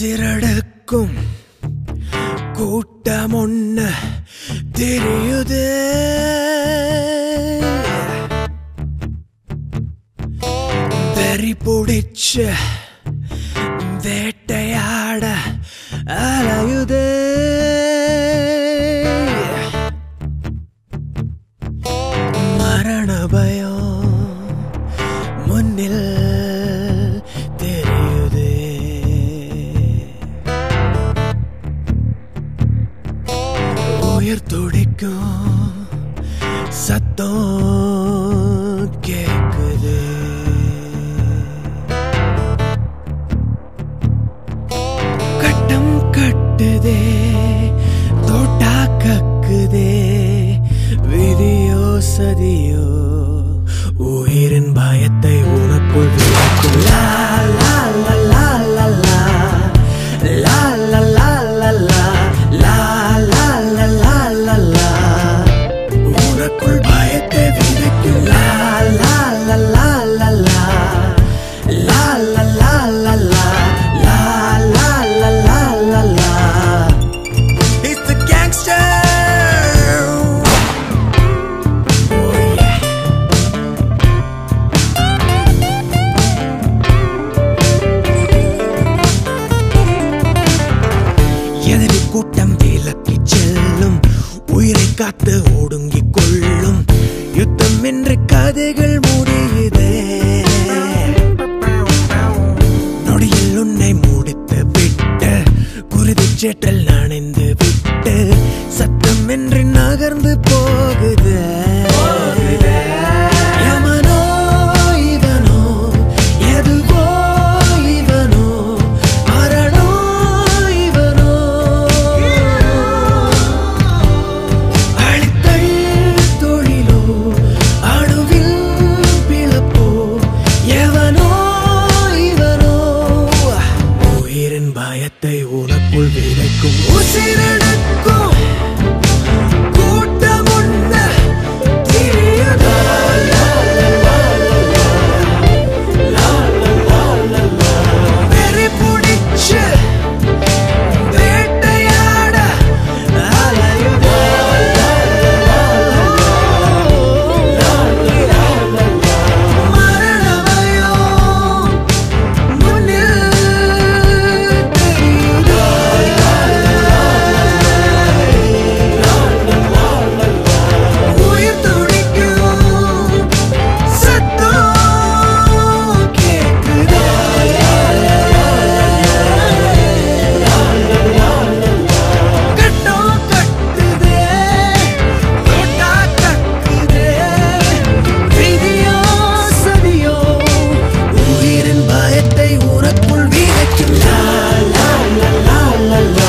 உசிரடக்கும் கூட்டம் ஒண்ணு தெரியுது வெறி பிடிச்ச வேட்டையாட அலையுது மரண பயம் முன்னில் தெரியுது உயிர் துடிக்கும் சத்தம் கேக்குது கட்டம் கட்டுதே தோட்டா கக்குதே விதியோ சதியோ உயிரின் பயத்தை உனக்குள் விளக்கும் லா லா லா லா லா லா லா லா லா லா லா லா லா லா லா லா லா உனக்குள் பயத்தை விதைக்கும் லா லா லா லா லா லா லா லா லா லா லா லா லா லா லா லா லா It's the gangster Oh yeah எதிரி கூட்டம் விலக்கி செல்லும் உயிரை காத்து ஒடுங்கிக் கொள்ளும் யுத்தம் என்று கதைகள் முடியுதே நொடியில் உன்னை முடித்து விட்டு குருதி சேற்றல் நனைந்து விட்டு சத்தம் என்று நகர்ந்து போகுது யமனோ இவனோ எதுவோ இவனோ மரணோ இவனோ அழித்தல் தொழிலோ அணுவில் பிளப்போ எவனோ இவனோ உயிரின் பயத்தை உனக்குள் விதைக்கும் உசிரடக்கும் கூட்டம் ஒண்ணு தெரியுதா வெறி பிடிச்ச வேட்டையாட அலையுதா மரண பயம் முன்னில் தெரியுதா உயிர் துடிக்கும் சத்தம் கேக்குதா கட்டம் கட்டுதே தோட்டா கக்குதே விதியோ சதியோ உயிரின் பயத்தை உனக்குள் விதைக்கும் லா லா லா லா லா லா